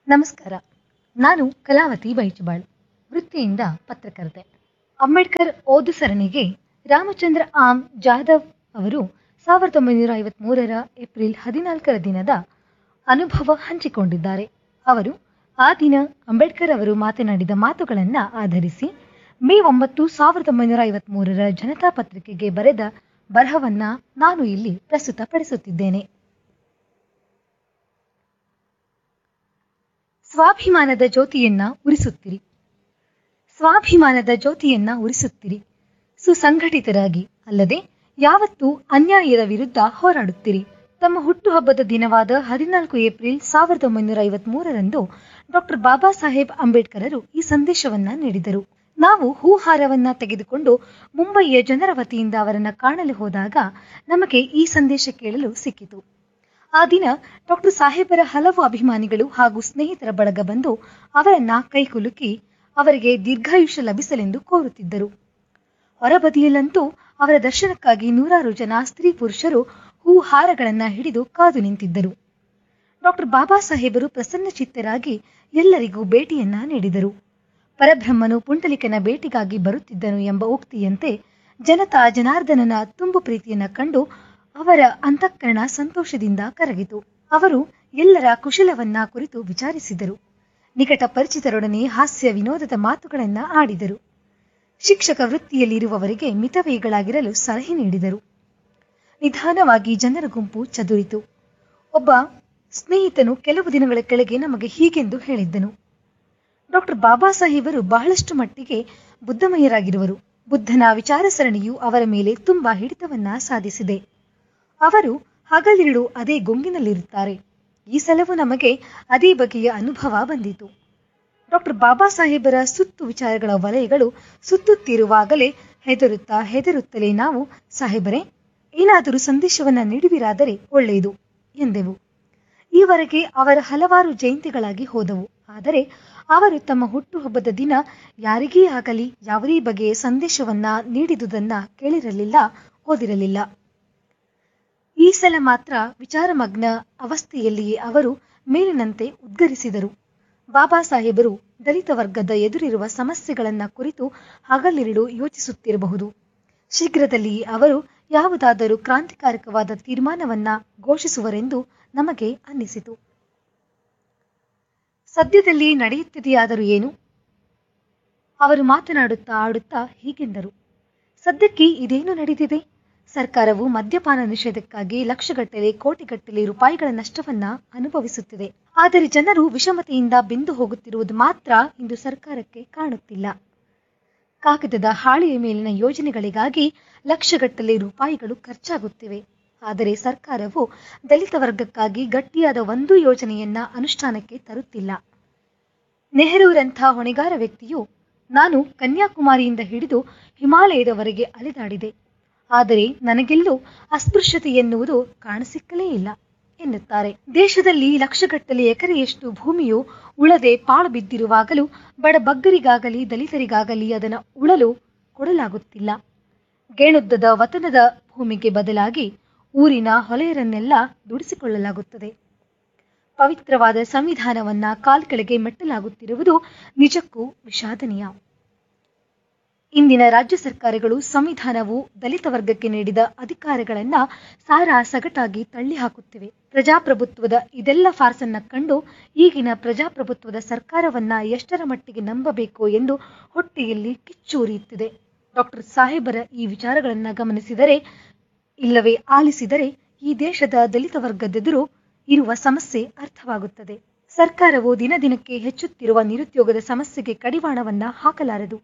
ನಮಸ್ಕಾರ ನಾನು ಕಲಾವತಿ ಬೈಚುಬಾಳ್ ವೃತ್ತಿಯಿಂದ ಪತ್ರಕರ್ತೆ ಅಂಬೇಡ್ಕರ್ ಓದು ಸರಣಿಗೆ ರಾಮಚಂದ್ರ ಆಮ್ ಜಾಧವ್ ಅವರು ಸಾವಿರದ ಒಂಬೈನೂರ ಐವತ್ಮೂರರ ಏಪ್ರಿಲ್ ಹದಿನಾಲ್ಕರ ದಿನದ ಅನುಭವ ಹಂಚಿಕೊಂಡಿದ್ದಾರೆ ಅವರು ಆ ದಿನ ಅಂಬೇಡ್ಕರ್ ಅವರು ಮಾತನಾಡಿದ ಮಾತುಗಳನ್ನು ಆಧರಿಸಿ ಮೇ ಒಂಬತ್ತು ಸಾವಿರದ ಒಂಬೈನೂರ ಐವತ್ಮೂರರ ಜನತಾ ಪತ್ರಿಕೆಗೆ ಬರೆದ ಬರಹವನ್ನ ನಾನು ಇಲ್ಲಿ ಪ್ರಸ್ತುತಪಡಿಸುತ್ತಿದ್ದೇನೆ ಸ್ವಾಭಿಮಾನದ ಜ್ಯೋತಿಯನ್ನ ಉರಿಸುತ್ತಿರಿ ಸ್ವಾಭಿಮಾನದ ಜ್ಯೋತಿಯನ್ನ ಉರಿಸುತ್ತಿರಿ ಸುಸಂಘಟಿತರಾಗಿ ಅಲ್ಲದೆ ಯಾವತ್ತೂ ಅನ್ಯಾಯದ ವಿರುದ್ಧ ಹೋರಾಡುತ್ತಿರಿ ತಮ್ಮ ಹುಟ್ಟುಹಬ್ಬದ ದಿನವಾದ ಹದಿನಾಲ್ಕು ಏಪ್ರಿಲ್ ಸಾವಿರದ ಒಂಬೈನೂರ ಐವತ್ಮೂರರಂದು ಡಾಕ್ಟರ್ ಬಾಬಾ ಸಾಹೇಬ್ ಅಂಬೇಡ್ಕರರು ಈ ಸಂದೇಶವನ್ನ ನೀಡಿದರು ನಾವು ಹೂಹಾರವನ್ನ ತೆಗೆದುಕೊಂಡು ಮುಂಬಯಿಯ ಜನರ ವತಿಯಿಂದ ಅವರನ್ನ ಕಾಣಲು ಹೋದಾಗ ನಮಗೆ ಈ ಸಂದೇಶ ಕೇಳಲು ಸಿಕ್ಕಿತು ಆ ದಿನ ಡಾಕ್ಟರ್ ಸಾಹೇಬರ ಹಲವು ಅಭಿಮಾನಿಗಳು ಹಾಗೂ ಸ್ನೇಹಿತರ ಬಳಗ ಬಂದು ಅವರನ್ನ ಕೈಕುಲುಕಿ ಅವರಿಗೆ ದೀರ್ಘಾಯುಷ್ಯ ಲಭಿಸಲೆಂದು ಕೋರುತ್ತಿದ್ದರು ಹೊರಬದಿಯಲ್ಲಂತೂ ಅವರ ದರ್ಶನಕ್ಕಾಗಿ ನೂರಾರು ಜನ ಸ್ತ್ರೀ ಪುರುಷರು ಹೂ ಹಾರಗಳನ್ನ ಹಿಡಿದು ಕಾದು ನಿಂತಿದ್ದರು ಡಾಕ್ಟರ್ ಬಾಬಾ ಸಾಹೇಬರು ಪ್ರಸನ್ನ ಚಿತ್ತರಾಗಿ ಎಲ್ಲರಿಗೂ ಭೇಟಿಯನ್ನ ನೀಡಿದರು ಪರಬ್ರಹ್ಮನು ಪುಂಡಲಿಕನ ಭೇಟಿಗಾಗಿ ಬರುತ್ತಿದ್ದನು ಎಂಬ ಉಕ್ತಿಯಂತೆ ಜನತಾ ಜನಾರ್ದನನ ತುಂಬು ಪ್ರೀತಿಯನ್ನ ಕಂಡು ಅವರ ಅಂತಃಕರಣ ಸಂತೋಷದಿಂದ ಕರಗಿತು ಅವರು ಎಲ್ಲರ ಕುಶಲವನ್ನ ಕುರಿತು ವಿಚಾರಿಸಿದರು ನಿಕಟ ಪರಿಚಿತರೊಡನೆ ಹಾಸ್ಯ ವಿನೋದದ ಮಾತುಗಳನ್ನ ಆಡಿದರು ಶಿಕ್ಷಕ ವೃತ್ತಿಯಲ್ಲಿರುವವರಿಗೆ ಮಿತವೇಗಳಾಗಿರಲು ಸಲಹೆ ನೀಡಿದರು ನಿಧಾನವಾಗಿ ಜನರ ಗುಂಪು ಚದುರಿತು ಒಬ್ಬ ಸ್ನೇಹಿತನು ಕೆಲವು ದಿನಗಳ ಕೆಳಗೆ ನಮಗೆ ಹೀಗೆಂದು ಹೇಳಿದ್ದನು ಡಾಕ್ಟರ್ ಬಾಬಾ ಸಾಹೇಬರು ಬಹಳಷ್ಟು ಮಟ್ಟಿಗೆ ಬುದ್ಧಮಯರಾಗಿರುವರು ಬುದ್ಧನ ವಿಚಾರ ಸರಣಿಯು ಅವರ ಮೇಲೆ ತುಂಬಾ ಹಿಡಿತವನ್ನ ಸಾಧಿಸಿದೆ ಅವರು ಹಗಲಿರುಳು ಅದೇ ಗೊಂಗಿನಲ್ಲಿರುತ್ತಾರೆ ಈ ಸಲವೂ ನಮಗೆ ಅದೇ ಬಗೆಯ ಅನುಭವ ಬಂದಿತು ಡಾಕ್ಟರ್ ಬಾಬಾ ಸಾಹೇಬರ ಸುತ್ತು ವಿಚಾರಗಳ ವಲಯಗಳು ಸುತ್ತುತ್ತಿರುವಾಗಲೇ ಹೆದರುತ್ತಾ ಹೆದರುತ್ತಲೇ ನಾವು ಸಾಹೇಬರೇ ಏನಾದರೂ ಸಂದೇಶವನ್ನ ನೀಡುವಿರಾದರೆ ಒಳ್ಳೆಯದು ಎಂದೆವು ಈವರೆಗೆ ಅವರ ಹಲವಾರು ಜಯಂತಿಗಳಾಗಿ ಹೋದವು ಆದರೆ ಅವರು ತಮ್ಮ ಹುಟ್ಟುಹಬ್ಬದ ದಿನ ಯಾರಿಗೇ ಆಗಲಿ ಯಾವುದೇ ಬಗೆಯ ಸಂದೇಶವನ್ನ ನೀಡಿದುದನ್ನ ಕೇಳಿರಲಿಲ್ಲ ಓದಿರಲಿಲ್ಲ ಈ ಸಲ ಮಾತ್ರ ವಿಚಾರಮಗ್ನ ಅವಸ್ಥೆಯಲ್ಲಿಯೇ ಅವರು ಮೇಲಿನಂತೆ ಉದ್ಗರಿಸಿದರು ಬಾಬಾ ಸಾಹೇಬರು ದಲಿತ ವರ್ಗದ ಎದುರಿರುವ ಸಮಸ್ಯೆಗಳನ್ನ ಕುರಿತು ಹಗಲಿರುಳು ಯೋಚಿಸುತ್ತಿರಬಹುದು ಶೀಘ್ರದಲ್ಲಿ ಅವರು ಯಾವುದಾದರೂ ಕ್ರಾಂತಿಕಾರಕವಾದ ತೀರ್ಮಾನವನ್ನ ಘೋಷಿಸುವರೆಂದು ನಮಗೆ ಅನ್ನಿಸಿತು ಸದ್ಯದಲ್ಲಿ ನಡೆಯುತ್ತಿದೆಯಾದರೂ ಏನು ಅವರು ಮಾತನಾಡುತ್ತಾ ಆಡುತ್ತಾ ಹೀಗೆಂದರು ಸದ್ಯಕ್ಕೆ ಇದೇನು ನಡೆದಿದೆ ಸರ್ಕಾರವು ಮದ್ಯಪಾನ ನಿಷೇಧಕ್ಕಾಗಿ ಲಕ್ಷಗಟ್ಟಲೆ ಕೋಟಿಗಟ್ಟಲೆ ರೂಪಾಯಿಗಳ ನಷ್ಟವನ್ನ ಅನುಭವಿಸುತ್ತಿದೆ ಆದರೆ ಜನರು ವಿಷಮತೆಯಿಂದ ಬೆಂದು ಹೋಗುತ್ತಿರುವುದು ಮಾತ್ರ ಇಂದು ಸರ್ಕಾರಕ್ಕೆ ಕಾಣುತ್ತಿಲ್ಲ ಕಾಗದದ ಹಾಳೆಯ ಮೇಲಿನ ಯೋಜನೆಗಳಿಗಾಗಿ ಲಕ್ಷಗಟ್ಟಲೆ ರೂಪಾಯಿಗಳು ಖರ್ಚಾಗುತ್ತಿವೆ ಆದರೆ ಸರ್ಕಾರವು ದಲಿತ ವರ್ಗಕ್ಕಾಗಿ ಗಟ್ಟಿಯಾದ ಒಂದು ಯೋಜನೆಯನ್ನ ಅನುಷ್ಠಾನಕ್ಕೆ ತರುತ್ತಿಲ್ಲ ನೆಹರೂರಂಥ ಹೊಣೆಗಾರ ವ್ಯಕ್ತಿಯು ನಾನು ಕನ್ಯಾಕುಮಾರಿಯಿಂದ ಹಿಡಿದು ಹಿಮಾಲಯದವರೆಗೆ ಅಲೆದಾಡಿದೆ ಆದರೆ ನನಗೆಲ್ಲೂ ಅಸ್ಪೃಶ್ಯತೆ ಎನ್ನುವುದು ಕಾಣಸಿಕ್ಕಲೇ ಇಲ್ಲ ಎನ್ನುತ್ತಾರೆ ದೇಶದಲ್ಲಿ ಲಕ್ಷಗಟ್ಟಲೆ ಎಕರೆಯಷ್ಟು ಭೂಮಿಯು ಉಳದೆ ಪಾಳು ಬಿದ್ದಿರುವಾಗಲೂ ಬಡಬಗ್ಗರಿಗಾಗಲಿ ದಲಿತರಿಗಾಗಲಿ ಅದನ್ನು ಉಳಲು ಕೊಡಲಾಗುತ್ತಿಲ್ಲ ಗೇಣುದ್ದದ ವತನದ ಭೂಮಿಗೆ ಬದಲಾಗಿ ಊರಿನ ಹೊಲೆಯರನ್ನೆಲ್ಲ ದುಡಿಸಿಕೊಳ್ಳಲಾಗುತ್ತದೆ ಪವಿತ್ರವಾದ ಸಂವಿಧಾನವನ್ನ ಕಾಲ್ಕೆಳಗೆ ಮೆಟ್ಟಲಾಗುತ್ತಿರುವುದು ನಿಜಕ್ಕೂ ವಿಷಾದನೀಯ ಇಂದಿನ ರಾಜ್ಯ ಸರ್ಕಾರಗಳು ಸಂವಿಧಾನವು ದಲಿತ ವರ್ಗಕ್ಕೆ ನೀಡಿದ ಅಧಿಕಾರಗಳನ್ನ ಸಾರಾ ಸಗಟಾಗಿ ತಳ್ಳಿ ಹಾಕುತ್ತಿವೆ ಪ್ರಜಾಪ್ರಭುತ್ವದ ಇದೆಲ್ಲ ಫಾರ್ಸನ್ನ ಕಂಡು ಈಗಿನ ಪ್ರಜಾಪ್ರಭುತ್ವದ ಸರ್ಕಾರವನ್ನ ಎಷ್ಟರ ಮಟ್ಟಿಗೆ ನಂಬಬೇಕು ಎಂದು ಹೊಟ್ಟೆಯಲ್ಲಿ ಕಿಚ್ಚೂರಿಯುತ್ತಿದೆ ಡಾಕ್ಟರ್ ಸಾಹೇಬರ ಈ ವಿಚಾರಗಳನ್ನ ಗಮನಿಸಿದರೆ ಇಲ್ಲವೇ ಆಲಿಸಿದರೆ ಈ ದೇಶದ ದಲಿತ ವರ್ಗದೆದುರು ಇರುವ ಸಮಸ್ಯೆ ಅರ್ಥವಾಗುತ್ತದೆ ಸರ್ಕಾರವು ದಿನ ದಿನಕ್ಕೆ ಹೆಚ್ಚುತ್ತಿರುವ ನಿರುದ್ಯೋಗದ ಸಮಸ್ಯೆಗೆ ಕಡಿವಾಣವನ್ನ ಹಾಕಲಾರದು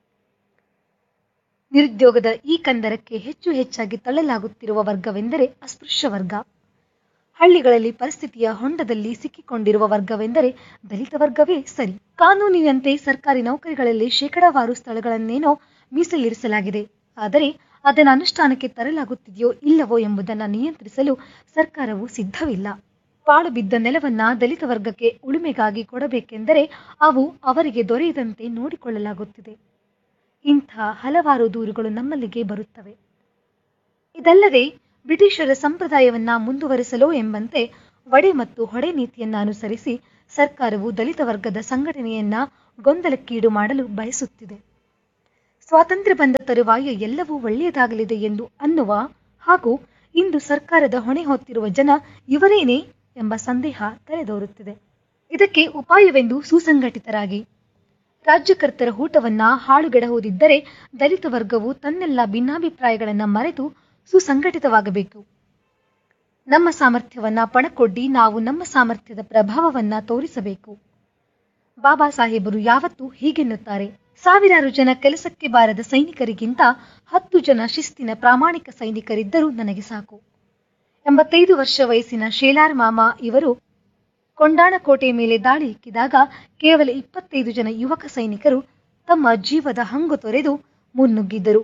ನಿರುದ್ಯೋಗದ ಈ ಕಂದರಕ್ಕೆ ಹೆಚ್ಚು ಹೆಚ್ಚಾಗಿ ತಳ್ಳಲಾಗುತ್ತಿರುವ ವರ್ಗವೆಂದರೆ ಅಸ್ಪೃಶ್ಯ ವರ್ಗ ಹಳ್ಳಿಗಳಲ್ಲಿ ಪರಿಸ್ಥಿತಿಯ ಹೊಂಡದಲ್ಲಿ ಸಿಕ್ಕಿಕೊಂಡಿರುವ ವರ್ಗವೆಂದರೆ ದಲಿತ ವರ್ಗವೇ ಸರಿ ಕಾನೂನಿನಂತೆ ಸರ್ಕಾರಿ ನೌಕರಿಗಳಲ್ಲಿ ಶೇಕಡಾವಾರು ಸ್ಥಳಗಳನ್ನೇನೋ ಮೀಸಲಿರಿಸಲಾಗಿದೆ ಆದರೆ ಅದನ್ನು ಅನುಷ್ಠಾನಕ್ಕೆ ತರಲಾಗುತ್ತಿದೆಯೋ ಇಲ್ಲವೋ ಎಂಬುದನ್ನು ನಿಯಂತ್ರಿಸಲು ಸರ್ಕಾರವು ಸಿದ್ಧವಿಲ್ಲ ಪಾಳು ಬಿದ್ದ ನೆಲವನ್ನ ದಲಿತ ವರ್ಗಕ್ಕೆ ಉಳುಮೆಗಾಗಿ ಕೊಡಬೇಕೆಂದರೆ ಅವು ಅವರಿಗೆ ದೊರೆಯದಂತೆ ನೋಡಿಕೊಳ್ಳಲಾಗುತ್ತಿದೆ ಇಂಥ ಹಲವಾರು ದೂರುಗಳು ನಮ್ಮಲ್ಲಿಗೆ ಬರುತ್ತವೆ ಇದಲ್ಲದೆ ಬ್ರಿಟಿಷರ ಸಂಪ್ರದಾಯವನ್ನ ಮುಂದುವರಿಸಲೋ ಎಂಬಂತೆ ಒಡೆ ಮತ್ತು ಹೊಡೆ ನೀತಿಯನ್ನ ಅನುಸರಿಸಿ ಸರ್ಕಾರವು ದಲಿತ ವರ್ಗದ ಸಂಘಟನೆಯನ್ನ ಗೊಂದಲಕ್ಕೀಡು ಮಾಡಲು ಬಯಸುತ್ತಿದೆ ಸ್ವಾತಂತ್ರ್ಯ ಬಂದ ತರುವಾಯ ಎಲ್ಲವೂ ಒಳ್ಳೆಯದಾಗಲಿದೆ ಎಂದು ಅನ್ನುವ ಹಾಗೂ ಇಂದು ಸರ್ಕಾರದ ಹೊಣೆ ಹೊತ್ತಿರುವ ಜನ ಇವರೇನೇ ಎಂಬ ಸಂದೇಹ ತಲೆದೋರುತ್ತಿದೆ ಇದಕ್ಕೆ ಉಪಾಯವೆಂದು ಸುಸಂಘಟಿತರಾಗಿ ರಾಜ್ಯಕರ್ತರ ಊಟವನ್ನ ಹಾಳುಗೆಡಹುದಿದ್ದರೆ ದಲಿತ ವರ್ಗವು ತನ್ನೆಲ್ಲ ಭಿನ್ನಾಭಿಪ್ರಾಯಗಳನ್ನ ಮರೆತು ಸುಸಂಘಟಿತವಾಗಬೇಕು ನಮ್ಮ ಸಾಮರ್ಥ್ಯವನ್ನ ಪಣಕೊಡ್ಡಿ ನಾವು ನಮ್ಮ ಸಾಮರ್ಥ್ಯದ ಪ್ರಭಾವವನ್ನ ತೋರಿಸಬೇಕು ಬಾಬಾ ಸಾಹೇಬರು ಯಾವತ್ತೂ ಹೀಗೆನ್ನುತ್ತಾರೆ ಸಾವಿರಾರು ಜನ ಕೆಲಸಕ್ಕೆ ಬಾರದ ಸೈನಿಕರಿಗಿಂತ ಹತ್ತು ಜನ ಶಿಸ್ತಿನ ಪ್ರಾಮಾಣಿಕ ಸೈನಿಕರಿದ್ದರೂ ನನಗೆ ಸಾಕು ಎಂಬತ್ತೈದು ವರ್ಷ ವಯಸ್ಸಿನ ಶೇಲಾರ್ ಮಾಮಾ ಇವರು ಕೊಂಡಾಣಕೋಟೆ ಮೇಲೆ ದಾಳಿ ಇಕ್ಕಿದಾಗ ಕೇವಲ ಇಪ್ಪತ್ತೈದು ಜನ ಯುವಕ ಸೈನಿಕರು ತಮ್ಮ ಜೀವದ ಹಂಗು ತೊರೆದು ಮುನ್ನುಗ್ಗಿದ್ದರು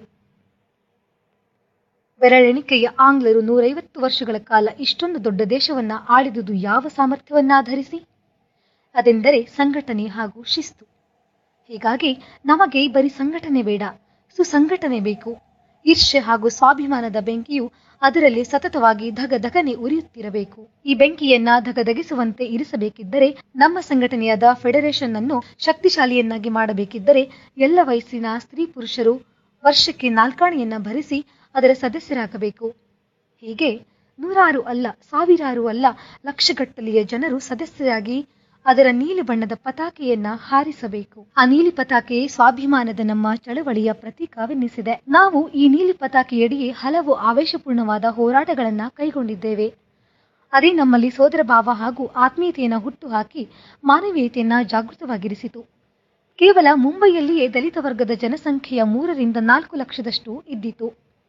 ಬೆರಳೆಣಿಕೆಯ ಆಂಗ್ಲರು ನೂರೈವತ್ತು ವರ್ಷಗಳ ಕಾಲ ಇಷ್ಟೊಂದು ದೊಡ್ಡ ದೇಶವನ್ನ ಆಳಿದುದು ಯಾವ ಸಾಮರ್ಥ್ಯವನ್ನಾಧರಿಸಿ ಅದೆಂದರೆ ಸಂಘಟನೆ ಹಾಗೂ ಶಿಸ್ತು ಹೀಗಾಗಿ ನಮಗೆ ಬರೀ ಸಂಘಟನೆ ಬೇಡ ಸುಸಂಘಟನೆ ಬೇಕು ಈರ್ಷ್ಯೆ ಹಾಗೂ ಸ್ವಾಭಿಮಾನದ ಬೆಂಕಿಯು ಅದರಲ್ಲಿ ಸತತವಾಗಿ ಧಗಧಗನೆ ಉರಿಯುತ್ತಿರಬೇಕು ಈ ಬೆಂಕಿಯನ್ನ ಧಗಧಗಿಸುವಂತೆ ಇರಿಸಬೇಕಿದ್ದರೆ ನಮ್ಮ ಸಂಘಟನೆಯಾದ ಫೆಡರೇಷನ್ ಅನ್ನು ಶಕ್ತಿಶಾಲಿಯನ್ನಾಗಿ ಮಾಡಬೇಕಿದ್ದರೆ ಎಲ್ಲ ವಯಸ್ಸಿನ ಸ್ತ್ರೀ ಪುರುಷರು ವರ್ಷಕ್ಕೆ ನಾಲ್ಕಾಣಿಯನ್ನ ಭರಿಸಿ ಅದರ ಸದಸ್ಯರಾಗಬೇಕು ಹೀಗೆ ನೂರಾರು ಅಲ್ಲ ಸಾವಿರಾರು ಅಲ್ಲ ಲಕ್ಷಗಟ್ಟಲೆಯ ಜನರು ಸದಸ್ಯರಾಗಿ ಅದರ ನೀಲಿ ಬಣ್ಣದ ಪತಾಕೆಯನ್ನ ಹಾರಿಸಬೇಕು ಆ ನೀಲಿ ಪತಾಕೆ ಸ್ವಾಭಿಮಾನದ ನಮ್ಮ ಚಳವಳಿಯ ಪ್ರತೀಕವೆನ್ನಿಸಿದೆ ನಾವು ಈ ನೀಲಿ ಪತಾಕೆಯಡಿಯೇ ಹಲವು ಆವೇಶಪೂರ್ಣವಾದ ಹೋರಾಟಗಳನ್ನ ಕೈಗೊಂಡಿದ್ದೇವೆ ಅದೇ ನಮ್ಮಲ್ಲಿ ಸೋದರ ಭಾವ ಹಾಗೂ ಆತ್ಮೀಯತೆಯನ್ನ ಹುಟ್ಟುಹಾಕಿ ಮಾನವೀಯತೆಯನ್ನ ಜಾಗೃತವಾಗಿರಿಸಿತು ಕೇವಲ ಮುಂಬೈಯಲ್ಲಿಯೇ ದಲಿತ ವರ್ಗದ ಜನಸಂಖ್ಯೆಯ ಮೂರರಿಂದ ನಾಲ್ಕು ಲಕ್ಷದಷ್ಟು ಇದ್ದಿತು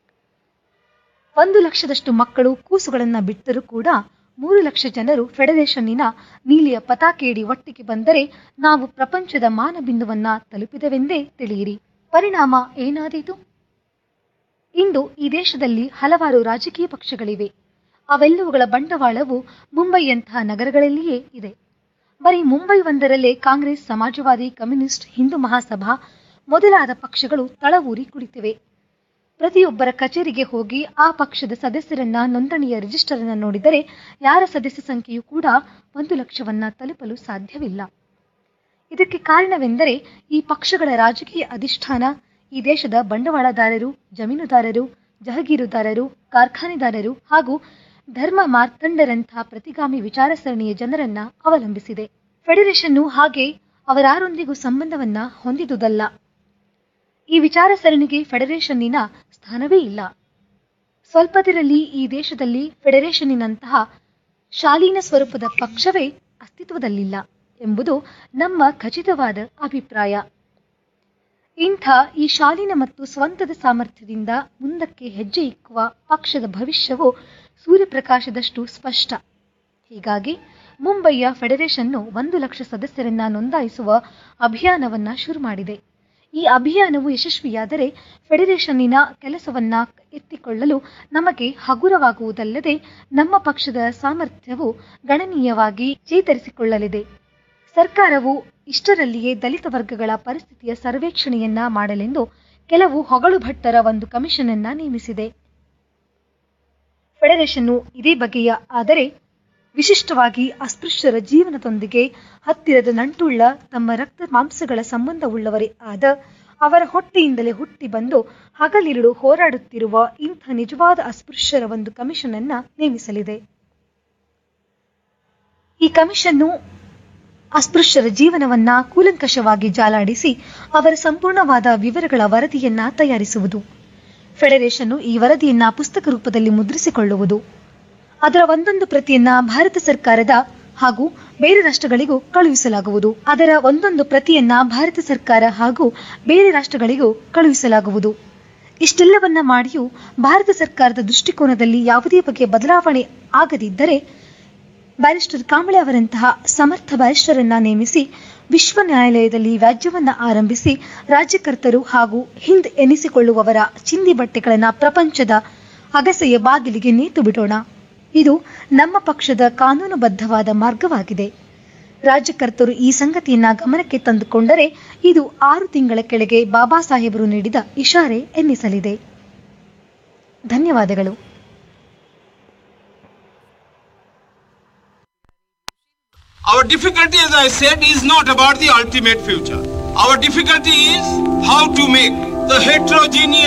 ಒಂದು ಲಕ್ಷದಷ್ಟು ಮಕ್ಕಳು ಕೂಸುಗಳನ್ನ ಬಿಟ್ಟರೂ ಕೂಡ ಮೂರು ಲಕ್ಷ ಜನರು ಫೆಡರೇಷನ್ನಿನ ನೀಲಿಯ ಪತಾಕೆಯಡಿ ಒಟ್ಟಿಗೆ ಬಂದರೆ ನಾವು ಪ್ರಪಂಚದ ಮಾನಬಿಂದುವನ್ನ ತಲುಪಿದವೆಂದೇ ತಿಳಿಯಿರಿ ಪರಿಣಾಮ ಏನಾದೀತು ಇಂದು ಈ ದೇಶದಲ್ಲಿ ಹಲವಾರು ರಾಜಕೀಯ ಪಕ್ಷಗಳಿವೆ ಅವೆಲ್ಲವುಗಳ ಬಂಡವಾಳವು ಮುಂಬೈಯಂತಹ ನಗರಗಳಲ್ಲಿಯೇ ಇದೆ ಬರೀ ಮುಂಬೈ ಒಂದರಲ್ಲೇ ಕಾಂಗ್ರೆಸ್ ಸಮಾಜವಾದಿ ಕಮ್ಯುನಿಸ್ಟ್ ಹಿಂದೂ ಮಹಾಸಭಾ ಮೊದಲಾದ ಪಕ್ಷಗಳು ತಳವೂರಿ ಕುಳಿತಿವೆ ಪ್ರತಿಯೊಬ್ಬರ ಕಚೇರಿಗೆ ಹೋಗಿ ಆ ಪಕ್ಷದ ಸದಸ್ಯರನ್ನ ನೋಂದಣಿಯ ರಿಜಿಸ್ಟರ್ ಅನ್ನ ನೋಡಿದರೆ ಯಾರ ಸದಸ್ಯ ಸಂಖ್ಯೆಯೂ ಕೂಡ ಒಂದು ಲಕ್ಷವನ್ನ ತಲುಪಲು ಸಾಧ್ಯವಿಲ್ಲ ಇದಕ್ಕೆ ಕಾರಣವೆಂದರೆ ಈ ಪಕ್ಷಗಳ ರಾಜಕೀಯ ಅಧಿಷ್ಠಾನ ಈ ದೇಶದ ಬಂಡವಾಳದಾರರು ಜಮೀನುದಾರರು ಜಹಗೀರುದಾರರು ಕಾರ್ಖಾನೆದಾರರು ಹಾಗೂ ಧರ್ಮ ಮಾರ್ತಂಡರಂತಹ ಪ್ರತಿಗಾಮಿ ವಿಚಾರಸರಣಿಯ ಜನರನ್ನ ಅವಲಂಬಿಸಿದೆ ಫೆಡರೇಷನ್ನು ಹಾಗೆ ಅವರಾರೊಂದಿಗೂ ಸಂಬಂಧವನ್ನ ಹೊಂದಿದುದಲ್ಲ ಈ ವಿಚಾರಸರಣಿಗೆ ಫೆಡರೇಷನ್ನಿನ ಸ್ಥಾನವೇ ಇಲ್ಲ ಸ್ವಲ್ಪದರಲ್ಲಿ ಈ ದೇಶದಲ್ಲಿ ಫೆಡರೇಷನ್ನಿನಂತಹ ಶಾಲೀನ ಸ್ವರೂಪದ ಪಕ್ಷವೇ ಅಸ್ತಿತ್ವದಲ್ಲಿಲ್ಲ ಎಂಬುದು ನಮ್ಮ ಖಚಿತವಾದ ಅಭಿಪ್ರಾಯ ಇಂಥ ಈ ಶಾಲೀನ ಮತ್ತು ಸ್ವಂತದ ಸಾಮರ್ಥ್ಯದಿಂದ ಮುಂದಕ್ಕೆ ಹೆಜ್ಜೆ ಇಕ್ಕುವ ಪಕ್ಷದ ಭವಿಷ್ಯವು ಸೂರ್ಯಪ್ರಕಾಶದಷ್ಟು ಸ್ಪಷ್ಟ ಹೀಗಾಗಿ ಮುಂಬಯಿಯ ಫೆಡರೇಷನ್ನು ಒಂದು ಲಕ್ಷ ಸದಸ್ಯರನ್ನ ನೋಂದಾಯಿಸುವ ಅಭಿಯಾನವನ್ನ ಶುರು ಮಾಡಿದೆ ಈ ಅಭಿಯಾನವು ಯಶಸ್ವಿಯಾದರೆ ಫೆಡರೇಷನ್ನಿನ ಕೆಲಸವನ್ನ ಎತ್ತಿಕೊಳ್ಳಲು ನಮಗೆ ಹಗುರವಾಗುವುದಲ್ಲದೆ ನಮ್ಮ ಪಕ್ಷದ ಸಾಮರ್ಥ್ಯವು ಗಣನೀಯವಾಗಿ ಚೇತರಿಸಿಕೊಳ್ಳಲಿದೆ ಸರ್ಕಾರವು ಇಷ್ಟರಲ್ಲಿಯೇ ದಲಿತ ವರ್ಗಗಳ ಪರಿಸ್ಥಿತಿಯ ಸರ್ವೇಕ್ಷಣೆಯನ್ನ ಮಾಡಲೆಂದು ಕೆಲವು ಹೊಗಳು ಭಟ್ಟರ ಒಂದು ಕಮಿಷನ್ ಅನ್ನ ನೇಮಿಸಿದೆ ಫೆಡರೇಷನ್ನು ಇದೇ ಬಗೆಯ ಆದರೆ ವಿಶಿಷ್ಟವಾಗಿ ಅಸ್ಪೃಶ್ಯರ ಜೀವನದೊಂದಿಗೆ ಹತ್ತಿರದ ನಂಟುಳ್ಳ ತಮ್ಮ ರಕ್ತ ಮಾಂಸಗಳ ಸಂಬಂಧವುಳ್ಳವರೇ ಆದ ಅವರ ಹೊಟ್ಟೆಯಿಂದಲೇ ಹುಟ್ಟಿ ಬಂದು ಹಗಲಿರುಳು ಹೋರಾಡುತ್ತಿರುವ ಇಂಥ ನಿಜವಾದ ಅಸ್ಪೃಶ್ಯರ ಒಂದು ಕಮಿಷನ್ ಅನ್ನ ನೇಮಿಸಲಿದೆ ಈ ಕಮಿಷನ್ನು ಅಸ್ಪೃಶ್ಯರ ಜೀವನವನ್ನ ಕೂಲಂಕಷವಾಗಿ ಜಾಲಾಡಿಸಿ ಅವರ ಸಂಪೂರ್ಣವಾದ ವಿವರಗಳ ವರದಿಯನ್ನ ತಯಾರಿಸುವುದು ಫೆಡರೇಷನ್ನು ಈ ವರದಿಯನ್ನ ಪುಸ್ತಕ ರೂಪದಲ್ಲಿ ಮುದ್ರಿಸಿಕೊಳ್ಳುವುದು ಅದರ ಒಂದೊಂದು ಪ್ರತಿಯನ್ನ ಭಾರತ ಸರ್ಕಾರದ ಹಾಗೂ ಬೇರೆ ರಾಷ್ಟ್ರಗಳಿಗೂ ಕಳುಹಿಸಲಾಗುವುದು ಅದರ ಒಂದೊಂದು ಪ್ರತಿಯನ್ನ ಭಾರತ ಸರ್ಕಾರ ಹಾಗೂ ಬೇರೆ ರಾಷ್ಟ್ರಗಳಿಗೂ ಕಳುಹಿಸಲಾಗುವುದು ಇಷ್ಟೆಲ್ಲವನ್ನ ಮಾಡಿಯೂ ಭಾರತ ಸರ್ಕಾರದ ದೃಷ್ಟಿಕೋನದಲ್ಲಿ ಯಾವುದೇ ಬಗೆಯ ಬದಲಾವಣೆ ಆಗದಿದ್ದರೆ ಬ್ಯಾರಿಸ್ಟರ್ ಕಾಂಬಳೆ ಅವರಂತಹ ಸಮರ್ಥ ಬ್ಯಾರಿಸ್ಟರನ್ನ ನೇಮಿಸಿ ವಿಶ್ವ ನ್ಯಾಯಾಲಯದಲ್ಲಿ ವ್ಯಾಜ್ಯವನ್ನ ಆರಂಭಿಸಿ ರಾಜ್ಯಕರ್ತರು ಹಾಗೂ ಹಿಂದ್ ಎನಿಸಿಕೊಳ್ಳುವವರ ಚಿಂದಿ ಬಟ್ಟೆಗಳನ್ನ ಪ್ರಪಂಚದ ಅಗಸೆಯ ಬಾಗಿಲಿಗೆ ನೇತು ಬಿಡೋಣ ಇದು ನಮ್ಮ ಪಕ್ಷದ ಕಾನೂನುಬದ್ಧವಾದ ಮಾರ್ಗವಾಗಿದೆ ರಾಜ್ಯಕರ್ತರು ಈ ಸಂಗತಿಯನ್ನ ಗಮನಕ್ಕೆ ತಂದುಕೊಂಡರೆ ಇದು ಆರು ತಿಂಗಳ ಕೆಳಗೆ ಬಾಬಾ ಸಾಹೇಬರು ನೀಡಿದ ಇಶಾರೆ ಎನ್ನಿಸಲಿದೆ ಧನ್ಯವಾದಗಳು Our difficulty, as I said, is not about the ultimate future. Our difficulty is how to make the heterogeneous